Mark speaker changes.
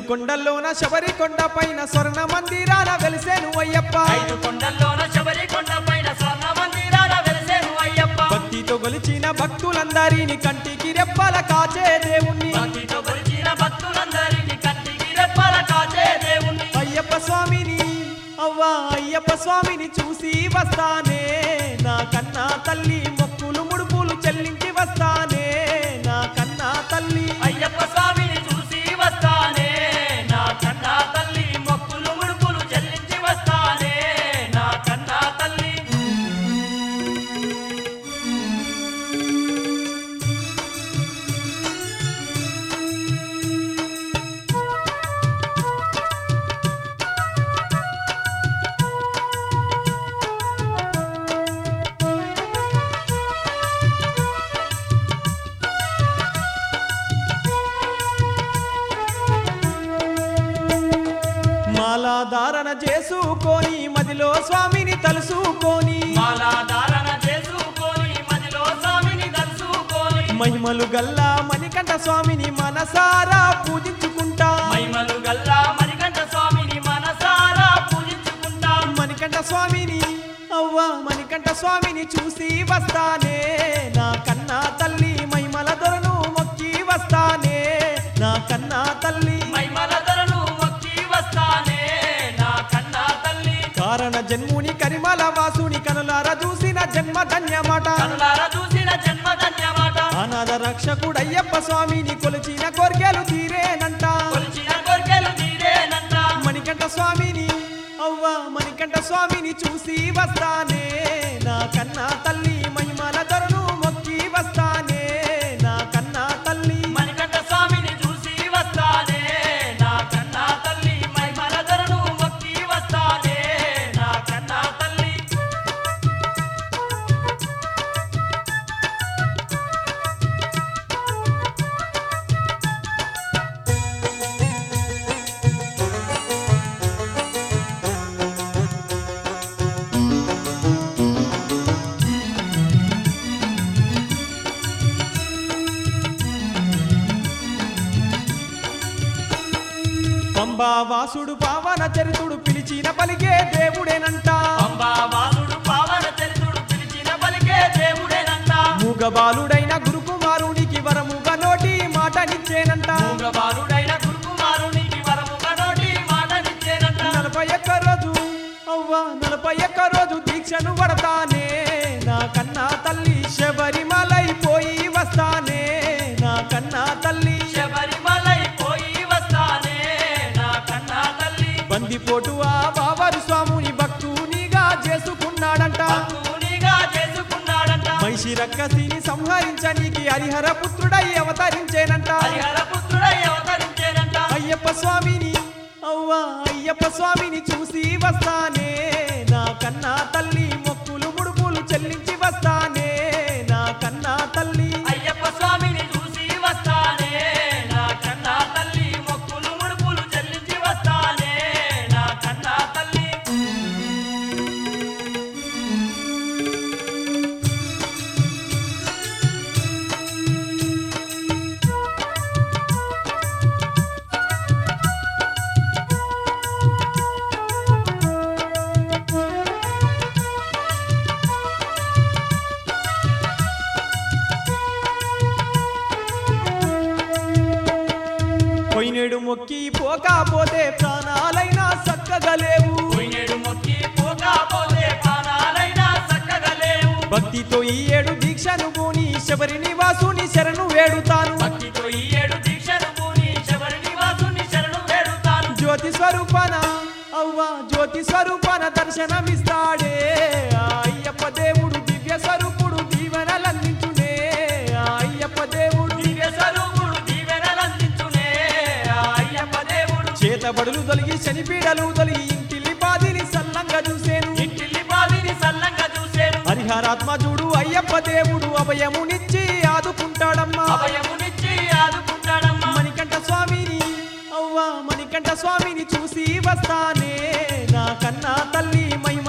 Speaker 1: కొండల్లోన శబరి కొండ పైన స్వర్ణ మందిరాల వెలిసేను అయ్యప్ప
Speaker 2: ఐదు కొండల్లోన శబరి కొండ పైన స్వర్ణ మందిరాల వెలిసేను అయ్యప్ప
Speaker 1: భక్తితో గొలిచిన భక్తులందరిని కంటికి రెప్పల కాచే దేవుణ్ణి
Speaker 2: భక్తితో కొలిచిన భక్తులందరినీ కంటికి రెప్పల కాచే దేవుణ్ణి
Speaker 1: అయ్యప్ప స్వామిని అవ్వా అయ్యప్ప స్వామిని చూసి వస్తానే నా కన్నా తల్లి మొక్కులు ముడుపులు చెల్లించి వస్తానే నా కన్నా తల్లి
Speaker 2: అయ్యప్ప స్వామిని చూసి వస్తానే నా కన్నా తల్లి మొక్కులు ముడుపులు చెల్లించి వస్తానే నా కన్నా తల్లి
Speaker 1: మాలా ధారణ చేసుకొని మదిలో స్వామిని తలుసుకొని
Speaker 2: మాలా ధారణ చేసుకొని మదిలో స్వామిని దర్శుకొని
Speaker 1: మహిమలు గల్లా మణికంఠ స్వామిని మనసారా పూజించుకుంటా
Speaker 2: మహిమలు గల్లా మణికంఠ స్వామిని మనసారా పూజించుకుంటాం
Speaker 1: మణికంఠ స్వామిని అవ్వా మణికంఠ స్వామిని చూసి వస్తానే నా కన్నా తల్లి మహిమల దొరను మొక్కి వస్తానే నా కన్నా తల్లి
Speaker 2: మహిమల ధరను మొక్కి వస్తానే నా కన్నా తల్లి
Speaker 1: కారణ జన్ముని కరిమల వాసుని కనులార చూసిన జన్మ ధన్యమాట
Speaker 2: కనులార చూసిన జన్మ ధన్యమాట
Speaker 1: అనాథ రక్షకుడయ్యప్ప స్వామిని కొలిచిన కోరికలు తీరేనంట
Speaker 2: కొలిచిన కోరికలు తీరేనంట
Speaker 1: మణికంఠ స్వామిని అవ్వా మణికంఠ స్వామిని చూసి వస్తానే నా కన్నా తల్లి మహిమల దొరను మొక్కి వస్తానే నా కన్నా తల్లి
Speaker 2: మణికంఠ స్వామిని చూసి వస్తానే నా కన్నా తల్లి మహిమల ధరను మొక్కి వస్తానే నా కన్నా తల్లి
Speaker 1: పంబా వాసుడు పావన చరితుడు పిలిచిన పలికే దేవుడేనంట
Speaker 2: అంబా వాసుడు పావన చరితుడు పిలిచిన పలికే దేవుడేనంట
Speaker 1: మూగబాలుడైన గురుకుమారునికి వరముగా నోటి మాటనిచ్చేనంట
Speaker 2: మూగబాలుడైన గురుకుమారునికి వరముగా నోటి మాటనిచ్చేనంట
Speaker 1: నలభై ఒక్క రోజు అవ్వా నలభై ఒక్క రోజు దీక్షను పడతానే నా కన్నా తల్లి శబరిమలై పోయి వస్తానే నా కన్నా తల్లి
Speaker 2: శబరిమలై పోయి వస్తానే నా కన్నా తల్లి
Speaker 1: బందిపోటు ఆ బావారు స్వాముని భక్తునిగా చేసుకున్నాడంట
Speaker 2: భక్తునిగా చేసుకున్నాడంట
Speaker 1: మైషి రక్కసిని సంహరించనీకి హరిహర పుత్రుడై అవతరించేనంట
Speaker 2: హరిహర పుత్రుడై అవతరించేనంట
Speaker 1: అయ్యప్ప స్వామిని అవ్వా అయ్యప్ప స్వామిని చూసి వస్తానే నా కన్నా తల్లి మొక్కులు ముడుపులు చెల్లించి వస్తానే నా కన్నా తల్లి
Speaker 2: అయ్యప్ప స్వామిని చూసి వస్తానే నా కన్నా తల్లి మొక్కులు ముడుపులు చెల్లించి వస్తానే నా కన్నా తల్లి
Speaker 1: పోయినేడు మొక్కి పోకపోతే ప్రాణాలైనా చక్కగలేవు
Speaker 2: పోయినేడు మొక్కి పోకపోతే ప్రాణాలైనా చక్కగా లేవు
Speaker 1: భక్తితో ఈ ఏడు దీక్షను పూని శబరి నివాసుని శరణు వేడుతాను
Speaker 2: భక్తితో ఈ ఏడు దీక్షను పూని శబరి నివాసుని శరణు వేడుతాను
Speaker 1: జ్యోతి స్వరూపన అవ్వా జ్యోతి స్వరూపన దర్శనమిస్తాడే ఆ అయ్యప్ప దేవుడు దివ్య స్వరూపుడు దీవెనలందించునే ఆ అయ్యప్ప దేవుడు
Speaker 2: దివ్య స్వరూపుడు దీవెనలందించునే ఆ అయ్యప్ప దేవుడు
Speaker 1: చేతబడులు తొలగి శనిపీడలు తొలగి ఇంటిల్లి పాదిని సల్లంగా చూసేను
Speaker 2: ఇంటిల్లి పాదిని సల్లంగా చూసేను
Speaker 1: హరిహరాత్మజుడు అయ్యప్ప దేవుడు అభయమునిచ్చి ఆదుకుంటాడమ్మా
Speaker 2: అభయమునిచ్చి ఆదుకుంటాడమ్మా
Speaker 1: మణికంఠ స్వామిని అవ్వా మణికంఠ స్వామిని చూసి వస్తానే నా కన్నా తల్లి మహిమ